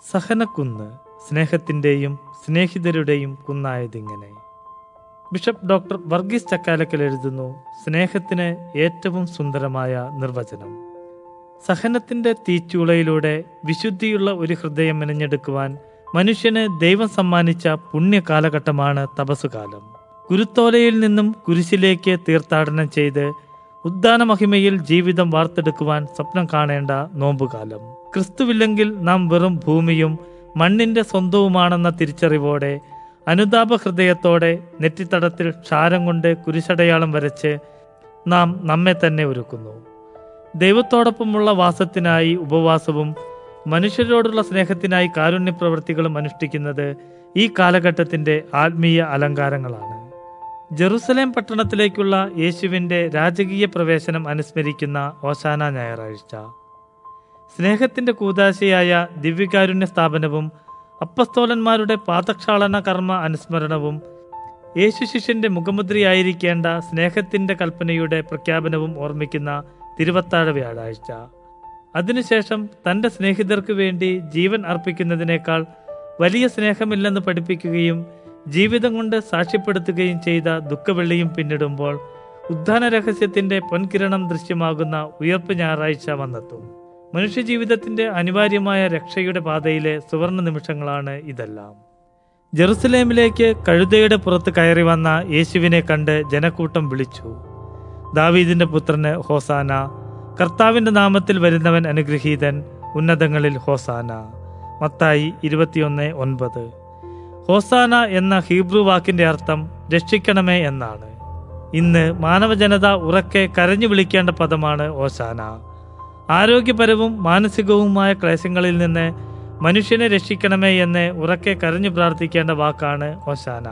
സഹനക്കുന്ന് സ്നേഹത്തിൻ്റെയും സ്നേഹിതരുടെയും കുന്നായതിങ്ങനെ ബിഷപ്പ് ഡോക്ടർ വർഗീസ് ചക്കാലക്കൽ എഴുതുന്നു സ്നേഹത്തിന് ഏറ്റവും സുന്ദരമായ നിർവചനം സഹനത്തിന്റെ തീച്ചൂളയിലൂടെ വിശുദ്ധിയുള്ള ഒരു ഹൃദയം മെനഞ്ഞെടുക്കുവാൻ മനുഷ്യന് ദൈവം സമ്മാനിച്ച പുണ്യകാലഘട്ടമാണ് തപസ്സുകാലം കുരുത്തോലയിൽ നിന്നും കുരിശിലേക്ക് തീർത്ഥാടനം ചെയ്ത് ഉദ്ദാന മഹിമയിൽ ജീവിതം വാർത്തെടുക്കുവാൻ സ്വപ്നം കാണേണ്ട നോമ്പുകാലം ക്രിസ്തുവില്ലെങ്കിൽ നാം വെറും ഭൂമിയും മണ്ണിന്റെ സ്വന്തവുമാണെന്ന തിരിച്ചറിവോടെ അനുതാപ ഹൃദയത്തോടെ നെറ്റിത്തടത്തിൽ ക്ഷാരം കൊണ്ട് കുരിശടയാളം വരച്ച് നാം നമ്മെ തന്നെ ഒരുക്കുന്നു ദൈവത്തോടൊപ്പമുള്ള വാസത്തിനായി ഉപവാസവും മനുഷ്യരോടുള്ള സ്നേഹത്തിനായി കാരുണ്യ പ്രവൃത്തികളും അനുഷ്ഠിക്കുന്നത് ഈ കാലഘട്ടത്തിന്റെ ആത്മീയ അലങ്കാരങ്ങളാണ് ജെറുസലേം പട്ടണത്തിലേക്കുള്ള യേശുവിന്റെ രാജകീയ പ്രവേശനം അനുസ്മരിക്കുന്ന ഓശാന ഞായറാഴ്ച സ്നേഹത്തിന്റെ കൂതാശയായ ദിവ്യകാരുണ്യ സ്ഥാപനവും അപ്പസ്തോലന്മാരുടെ പാദക്ഷാളന കർമ്മ അനുസ്മരണവും യേശു ശിഷ്യന്റെ മുഖമുദ്രയായിരിക്കേണ്ട സ്നേഹത്തിന്റെ കൽപ്പനയുടെ പ്രഖ്യാപനവും ഓർമ്മിക്കുന്ന തിരുവത്താഴ വ്യാഴാഴ്ച അതിനുശേഷം തന്റെ സ്നേഹിതർക്ക് വേണ്ടി ജീവൻ അർപ്പിക്കുന്നതിനേക്കാൾ വലിയ സ്നേഹമില്ലെന്ന് പഠിപ്പിക്കുകയും ജീവിതം കൊണ്ട് സാക്ഷ്യപ്പെടുത്തുകയും ചെയ്ത ദുഃഖവെള്ളിയും പിന്നിടുമ്പോൾ ഉദ്ധാന രഹസ്യത്തിന്റെ പൊൻകിരണം ദൃശ്യമാകുന്ന ഉയർപ്പ് ഞായറാഴ്ച വന്നെത്തും മനുഷ്യജീവിതത്തിന്റെ അനിവാര്യമായ രക്ഷയുടെ പാതയിലെ സുവർണ നിമിഷങ്ങളാണ് ഇതെല്ലാം ജെറുസലേമിലേക്ക് കഴുതയുടെ പുറത്ത് കയറി വന്ന യേശുവിനെ കണ്ട് ജനക്കൂട്ടം വിളിച്ചു ദാവീദിന്റെ പുത്രന് ഹോസാന കർത്താവിന്റെ നാമത്തിൽ വരുന്നവൻ അനുഗ്രഹീതൻ ഉന്നതങ്ങളിൽ ഹോസാന മത്തായി ഇരുപത്തിയൊന്ന് ഒൻപത് ഹോസാന എന്ന ഹീബ്രു വാക്കിന്റെ അർത്ഥം രക്ഷിക്കണമേ എന്നാണ് ഇന്ന് മാനവജനത ഉറക്കെ കരഞ്ഞു വിളിക്കേണ്ട പദമാണ് ഓശാന ആരോഗ്യപരവും മാനസികവുമായ ക്ലേശങ്ങളിൽ നിന്ന് മനുഷ്യനെ രക്ഷിക്കണമേ എന്ന് ഉറക്കെ കരഞ്ഞു പ്രാർത്ഥിക്കേണ്ട വാക്കാണ് ഓശാന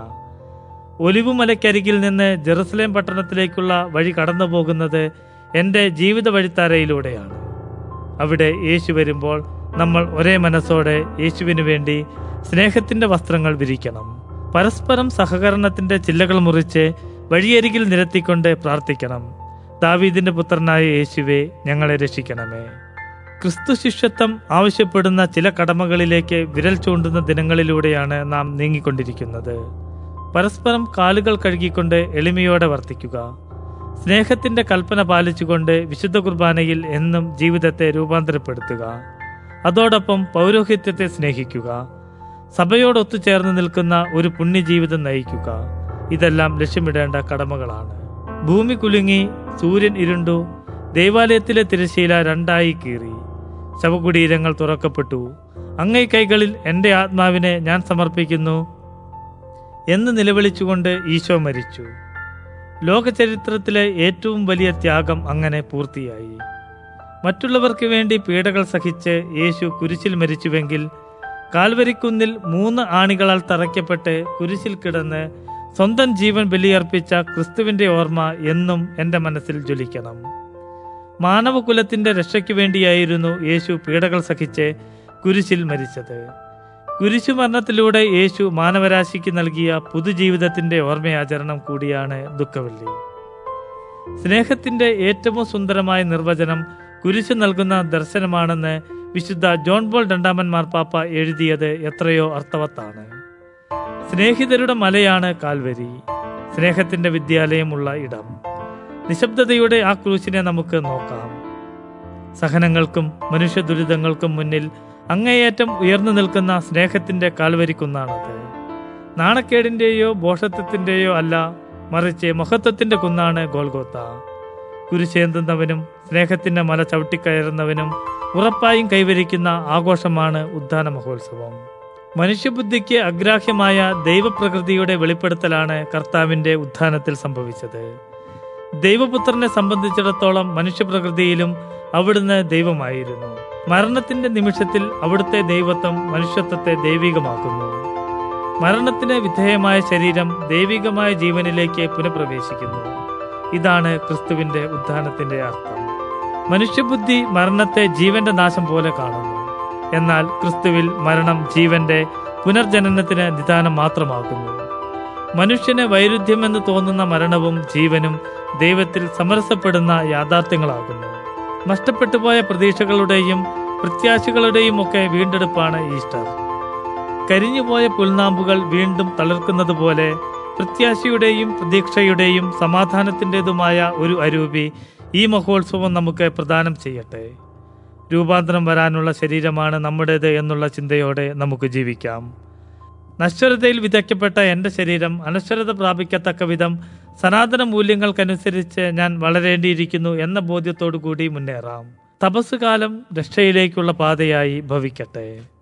ഒലിവുമലയ്ക്കരികിൽ നിന്ന് ജെറുസലേം പട്ടണത്തിലേക്കുള്ള വഴി കടന്നു പോകുന്നത് എൻ്റെ ജീവിത വഴിത്താരയിലൂടെയാണ് അവിടെ യേശു വരുമ്പോൾ നമ്മൾ ഒരേ മനസ്സോടെ യേശുവിനു വേണ്ടി സ്നേഹത്തിന്റെ വസ്ത്രങ്ങൾ വിരിക്കണം പരസ്പരം സഹകരണത്തിന്റെ ചില്ലകൾ മുറിച്ച് വഴിയരികിൽ നിരത്തിക്കൊണ്ട് പ്രാർത്ഥിക്കണം ദാവീദിന്റെ പുത്രനായ യേശുവെ ഞങ്ങളെ രക്ഷിക്കണമേ ക്രിസ്തു ശിഷ്യത്വം ആവശ്യപ്പെടുന്ന ചില കടമകളിലേക്ക് വിരൽ ചൂണ്ടുന്ന ദിനങ്ങളിലൂടെയാണ് നാം നീങ്ങിക്കൊണ്ടിരിക്കുന്നത് പരസ്പരം കാലുകൾ കഴുകിക്കൊണ്ട് എളിമയോടെ വർത്തിക്കുക സ്നേഹത്തിന്റെ കൽപ്പന പാലിച്ചുകൊണ്ട് വിശുദ്ധ കുർബാനയിൽ എന്നും ജീവിതത്തെ രൂപാന്തരപ്പെടുത്തുക അതോടൊപ്പം പൗരോഹിത്യത്തെ സ്നേഹിക്കുക സഭയോട് ഒത്തുചേർന്ന് നിൽക്കുന്ന ഒരു പുണ്യജീവിതം നയിക്കുക ഇതെല്ലാം ലക്ഷ്യമിടേണ്ട കടമകളാണ് ഭൂമി കുലുങ്ങി സൂര്യൻ ഇരുണ്ടു ദേവാലയത്തിലെ തിരശീല രണ്ടായി കീറി ശവകുടീരങ്ങൾ തുറക്കപ്പെട്ടു അങ്ങേ കൈകളിൽ എൻ്റെ ആത്മാവിനെ ഞാൻ സമർപ്പിക്കുന്നു എന്ന് നിലവിളിച്ചുകൊണ്ട് ഈശോ മരിച്ചു ലോകചരിത്രത്തിലെ ഏറ്റവും വലിയ ത്യാഗം അങ്ങനെ പൂർത്തിയായി മറ്റുള്ളവർക്ക് വേണ്ടി പീഡകൾ സഹിച്ച് യേശു കുരിശിൽ മരിച്ചുവെങ്കിൽ കാൽവരിക്കുന്നിൽ മൂന്ന് ആണികളാൽ തറയ്ക്കപ്പെട്ട് കുരിശിൽ കിടന്ന് സ്വന്തം ജീവൻ ബലിയർപ്പിച്ച ക്രിസ്തുവിന്റെ ഓർമ്മ എന്നും എൻ്റെ മനസ്സിൽ ജ്വലിക്കണം മാനവകുലത്തിന്റെ രക്ഷയ്ക്ക് വേണ്ടിയായിരുന്നു യേശു പീഡകൾ സഹിച്ച് കുരിശിൽ മരിച്ചത് കുരിശുമരണത്തിലൂടെ യേശു മാനവരാശിക്ക് നൽകിയ പുതുജീവിതത്തിന്റെ ഓർമ്മയാചരണം കൂടിയാണ് ദുഃഖവെള്ളി സ്നേഹത്തിന്റെ ഏറ്റവും സുന്ദരമായ നിർവചനം കുരിശ് നൽകുന്ന ദർശനമാണെന്ന് വിശുദ്ധ ജോൺ ബോൾ രണ്ടാമൻ മാർപ്പാപ്പ എഴുതിയത് എത്രയോ അർത്ഥവത്താണ് സ്നേഹിതരുടെ മലയാണ് കാൽവരി സ്നേഹത്തിന്റെ വിദ്യാലയമുള്ള ഇടം നിശബ്ദതയുടെ ആ ക്രൂശിനെ നമുക്ക് നോക്കാം സഹനങ്ങൾക്കും മനുഷ്യ ദുരിതങ്ങൾക്കും മുന്നിൽ അങ്ങേയറ്റം ഉയർന്നു നിൽക്കുന്ന സ്നേഹത്തിന്റെ കാൽവരിക്കുന്നാണത് നാണക്കേടിന്റെയോ ബോഷത്വത്തിന്റെയോ അല്ല മറിച്ച് മഹത്വത്തിന്റെ കുന്നാണ് ഗോൽഗോത്ത കുരിശേന്തുന്നവനും സ്നേഹത്തിന്റെ മല ചവിട്ടിക്കയറുന്നവനും ഉറപ്പായും കൈവരിക്കുന്ന ആഘോഷമാണ് ഉദ്ധാന മഹോത്സവം മനുഷ്യബുദ്ധിക്ക് അഗ്രാഹ്യമായ ദൈവപ്രകൃതിയുടെ വെളിപ്പെടുത്തലാണ് കർത്താവിന്റെ ഉത്ഥാനത്തിൽ സംഭവിച്ചത് ദൈവപുത്രനെ സംബന്ധിച്ചിടത്തോളം മനുഷ്യപ്രകൃതിയിലും അവിടുന്ന് ദൈവമായിരുന്നു മരണത്തിന്റെ നിമിഷത്തിൽ അവിടുത്തെ ദൈവത്വം മനുഷ്യത്വത്തെ ദൈവികമാക്കുന്നു മരണത്തിന് വിധേയമായ ശരീരം ദൈവികമായ ജീവനിലേക്ക് പുനഃപ്രവേശിക്കുന്നു ഇതാണ് ക്രിസ്തുവിന്റെ ഉദ്ധാനത്തിന്റെ അർത്ഥം മനുഷ്യബുദ്ധി മരണത്തെ ജീവന്റെ നാശം പോലെ കാണുന്നു എന്നാൽ ക്രിസ്തുവിൽ മരണം ജീവന്റെ പുനർജനനത്തിന് നിദാനം മാത്രമാകുന്നു മനുഷ്യന് വൈരുദ്ധ്യമെന്ന് തോന്നുന്ന മരണവും ജീവനും ദൈവത്തിൽ സമരസപ്പെടുന്ന യാഥാർത്ഥ്യങ്ങളാകുന്നു നഷ്ടപ്പെട്ടുപോയ പ്രതീക്ഷകളുടെയും പ്രത്യാശകളുടെയും ഒക്കെ വീണ്ടെടുപ്പാണ് ഈസ്റ്റർ കരിഞ്ഞുപോയ പുൽനാമ്പുകൾ വീണ്ടും തളിർക്കുന്നത് പോലെ പ്രത്യാശയുടെയും പ്രതീക്ഷയുടെയും സമാധാനത്തിൻ്റെതുമായ ഒരു അരൂപി ഈ മഹോത്സവം നമുക്ക് പ്രദാനം ചെയ്യട്ടെ രൂപാന്തരം വരാനുള്ള ശരീരമാണ് നമ്മുടേത് എന്നുള്ള ചിന്തയോടെ നമുക്ക് ജീവിക്കാം നശ്വരതയിൽ വിതയ്ക്കപ്പെട്ട എൻ്റെ ശരീരം അനശ്വരത പ്രാപിക്കത്തക്ക വിധം സനാതന മൂല്യങ്ങൾക്കനുസരിച്ച് ഞാൻ വളരേണ്ടിയിരിക്കുന്നു എന്ന ബോധ്യത്തോടു കൂടി മുന്നേറാം തപസ്സുകാലം രക്ഷയിലേക്കുള്ള പാതയായി ഭവിക്കട്ടെ